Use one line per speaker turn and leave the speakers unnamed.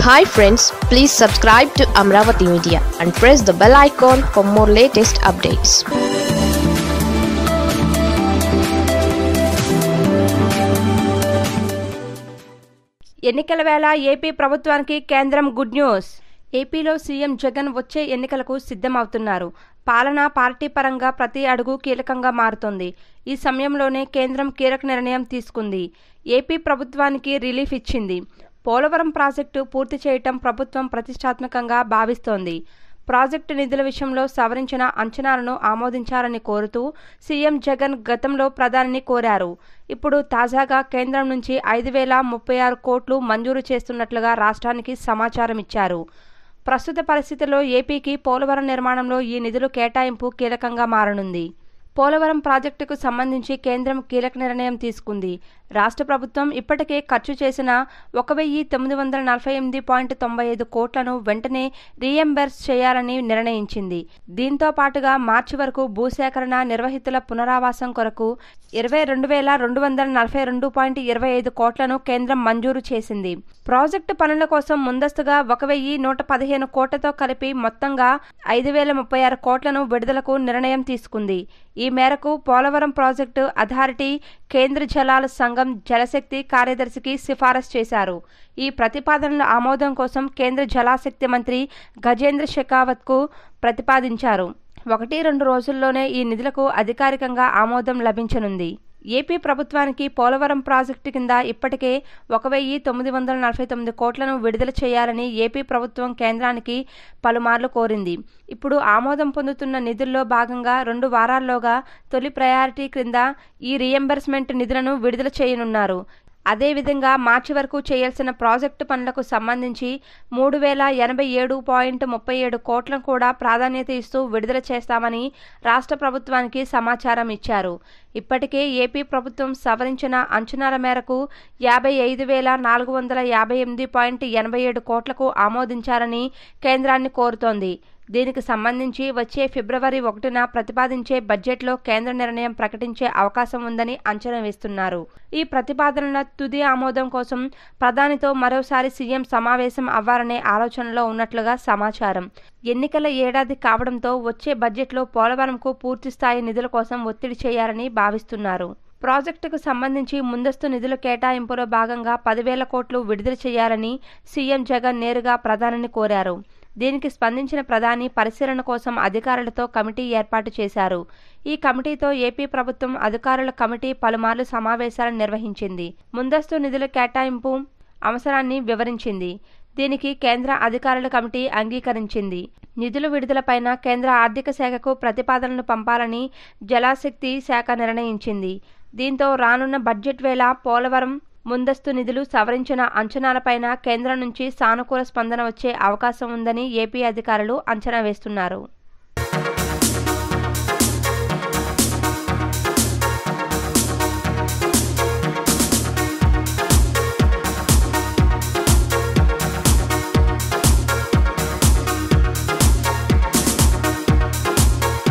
hi friends please subscribe to Amaravati media and press the bell icon for more latest updates
ఎన్నికల వేళ AP ప్రభుత్వానికి కేంద్రం good news ఏపీలో CM Jagan వచ్చే ఎన్నికలకు సిద్ధమవుతున్నారు పాలన పార్టీ పరంగా ప్రతి అడుగు కీలకంగా మారుతోంది ఈ సమయంలోనే కేంద్రం కీలక నిర్ణయం తీసుకుంది ఏపీ ప్రభుత్వానికి రిలీఫ్ ఇచ్చింది పోలవరం ప్రాజెక్టు పూర్తి చేయటం ప్రభుత్వం ప్రతిష్టాత్మకంగా భావిస్తోంది ప్రాజెక్టు నిధుల విషయంలో సవరించిన అంచనాలను ఆమోదించాలని కోరుతూ సీఎం జగన్ గతంలో ప్రధానిని కోరారు ఇప్పుడు తాజాగా కేంద్రం నుంచి ఐదు వేల ముప్పై ఆరు కోట్లు మంజూరు చేస్తున్నట్లుగా రాష్ట్రానికి సమాచారం ఇచ్చారు ప్రస్తుత పరిస్థితుల్లో ఏపీకి పోలవరం నిర్మాణంలో ఈ నిధులు కేటాయింపు కీలకంగా మారనుంది పోలవరం ప్రాజెక్టుకు సంబంధించి కేంద్రం కీలక నిర్ణయం తీసుకుంది రాష్ట్ర ప్రభుత్వం ఇప్పటికే ఖర్చు చేసిన ఒక వెయ్యి తొమ్మిది వందల నలభై ఎనిమిది పాయింట్ తొంభై ఐదు కోట్లను వెంటనే రీఎంబర్స్ చేయాలని నిర్ణయించింది దీంతో పాటుగా మార్చి వరకు భూసేకరణ నిర్వహితుల పునరావాసం కొరకు ఇరవై రెండు వేల రెండు వందల నలభై రెండు పాయింట్ ఇరవై ఐదు కోట్లను కేంద్రం మంజూరు చేసింది ప్రాజెక్టు పనుల కోసం ముందస్తుగా ఒక వెయ్యి నూట పదిహేను కోట్లతో కలిపి మొత్తంగా ఐదు వేల ముప్పై ఆరు కోట్లను విడుదలకు నిర్ణయం తీసుకుంది ఈ మేరకు పోలవరం ప్రాజెక్టు అథారిటీ కేంద్ర జలాల సంఘం జలశక్తి కార్యదర్శికి సిఫారసు చేశారు ఈ ప్రతిపాదనల ఆమోదం కోసం కేంద్ర జలాశక్తి మంత్రి గజేంద్ర షెకావత్కు ప్రతిపాదించారు ఒకటి రెండు రోజుల్లోనే ఈ నిధులకు అధికారికంగా ఆమోదం లభించనుంది ఏపీ ప్రభుత్వానికి పోలవరం ప్రాజెక్టు కింద ఇప్పటికే ఒక వెయ్యి తొమ్మిది వందల నలభై తొమ్మిది కోట్లను విడుదల చేయాలని ఏపీ ప్రభుత్వం కేంద్రానికి పలుమార్లు కోరింది ఇప్పుడు ఆమోదం పొందుతున్న నిధుల్లో భాగంగా రెండు వారాల్లోగా తొలి ప్రయారిటీ క్రింద ఈ రీఎంబర్స్మెంట్ నిధులను విడుదల చేయనున్నారు అదేవిధంగా మార్చి వరకు చేయాల్సిన ప్రాజెక్టు పనులకు సంబంధించి మూడు వేల ఎనభై ఏడు పాయింట్ ముప్పై ఏడు కోట్లను కూడా ప్రాధాన్యత ఇస్తూ విడుదల చేస్తామని రాష్ట్ర ప్రభుత్వానికి సమాచారం ఇచ్చారు ఇప్పటికే ఏపీ ప్రభుత్వం సవరించిన అంచనాల మేరకు యాభై ఐదు వేల నాలుగు వందల యాభై ఎనిమిది పాయింట్ ఎనభై ఏడు కోట్లకు ఆమోదించాలని కేంద్రాన్ని కోరుతోంది దీనికి సంబంధించి వచ్చే ఫిబ్రవరి ఒకటిన ప్రతిపాదించే బడ్జెట్లో కేంద్ర నిర్ణయం ప్రకటించే అవకాశం ఉందని అంచనా వేస్తున్నారు ఈ ప్రతిపాదనల తుది ఆమోదం కోసం ప్రధానితో మరోసారి సీఎం సమావేశం అవ్వాలనే ఆలోచనలో ఉన్నట్లుగా సమాచారం ఎన్నికల ఏడాది కావడంతో వచ్చే బడ్జెట్లో పోలవరంకు పూర్తిస్థాయి నిధుల కోసం ఒత్తిడి చేయాలని భావిస్తున్నారు ప్రాజెక్టుకు సంబంధించి ముందస్తు నిధుల కేటాయింపులో భాగంగా పదివేల కోట్లు విడుదల చేయాలని సీఎం జగన్ నేరుగా ప్రధానిని కోరారు దీనికి స్పందించిన ప్రధాని పరిశీలన కోసం అధికారులతో కమిటీ ఏర్పాటు చేశారు ఈ కమిటీతో ఏపీ ప్రభుత్వం అధికారుల కమిటీ పలుమార్లు సమావేశాలను నిర్వహించింది ముందస్తు నిధుల కేటాయింపు అవసరాన్ని వివరించింది దీనికి కేంద్ర అధికారుల కమిటీ అంగీకరించింది నిధుల విడుదలపైన కేంద్ర ఆర్థిక శాఖకు ప్రతిపాదనలు పంపాలని జలశక్తి శాఖ నిర్ణయించింది దీంతో రానున్న బడ్జెట్ వేళ పోలవరం ముందస్తు నిధులు సవరించిన అంచనాలపైన కేంద్రం నుంచి సానుకూల స్పందన వచ్చే అవకాశం ఉందని ఏపీ అధికారులు అంచనా వేస్తున్నారు